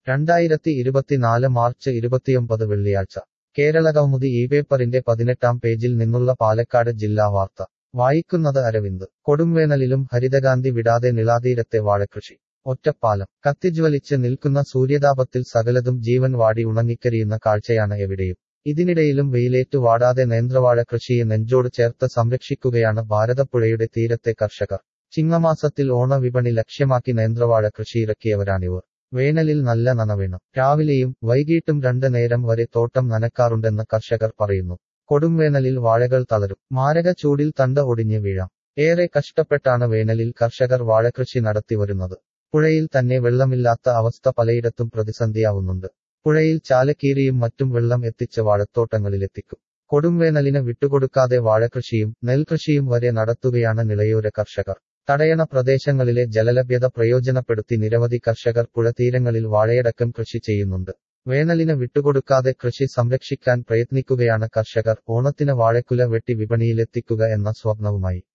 രണ്ടായിരത്തി ഇരുപത്തിനാല് മാർച്ച് ഇരുപത്തിയൊമ്പത് വെള്ളിയാഴ്ച കേരളകൗമുദി ഈ പേപ്പറിന്റെ പതിനെട്ടാം പേജിൽ നിന്നുള്ള പാലക്കാട് ജില്ലാ വാർത്ത വായിക്കുന്നത് അരവിന്ദ് കൊടുംവേനലിലും ഹരിതകാന്തി വിടാതെ നിളാതീരത്തെ വാഴകൃഷി ഒറ്റപ്പാലം കത്തിജ്വലിച്ച് നിൽക്കുന്ന സൂര്യതാപത്തിൽ സകലതും ജീവൻ വാടി ഉണങ്ങിക്കരിയുന്ന കാഴ്ചയാണ് എവിടെയും ഇതിനിടയിലും വെയിലേറ്റു വാടാതെ നേന്ത്രവാഴ കൃഷിയെ നെഞ്ചോട് ചേർത്ത് സംരക്ഷിക്കുകയാണ് ഭാരതപ്പുഴയുടെ തീരത്തെ കർഷകർ ചിങ്ങമാസത്തിൽ ഓണവിപണി ലക്ഷ്യമാക്കി നേന്ത്രവാഴ കൃഷിയിറക്കിയവരാണിവർ വേനലിൽ നല്ല നനവേണം രാവിലെയും വൈകിട്ടും രണ്ട് നേരം വരെ തോട്ടം നനക്കാറുണ്ടെന്ന് കർഷകർ പറയുന്നു കൊടുംവേനലിൽ വാഴകൾ തളരും മാരക ചൂടിൽ തണ്ട ഒടിഞ്ഞ് വീഴാം ഏറെ കഷ്ടപ്പെട്ടാണ് വേനലിൽ കർഷകർ വാഴകൃഷി നടത്തിവരുന്നത് പുഴയിൽ തന്നെ വെള്ളമില്ലാത്ത അവസ്ഥ പലയിടത്തും പ്രതിസന്ധിയാവുന്നുണ്ട് പുഴയിൽ ചാലക്കീരിയും മറ്റും വെള്ളം എത്തിച്ച് വാഴത്തോട്ടങ്ങളിലെത്തിക്കും കൊടുംവേനലിന് വിട്ടുകൊടുക്കാതെ വാഴകൃഷിയും നെൽകൃഷിയും വരെ നടത്തുകയാണ് നിളയോര കർഷകർ തടയണ പ്രദേശങ്ങളിലെ ജലലഭ്യത പ്രയോജനപ്പെടുത്തി നിരവധി കർഷകർ പുഴതീരങ്ങളിൽ വാഴയടക്കം കൃഷി ചെയ്യുന്നുണ്ട് വേനലിന് വിട്ടുകൊടുക്കാതെ കൃഷി സംരക്ഷിക്കാൻ പ്രയത്നിക്കുകയാണ് കർഷകർ ഓണത്തിന് വാഴക്കുല വെട്ടി വിപണിയിലെത്തിക്കുക എന്ന സ്വപ്നവുമായി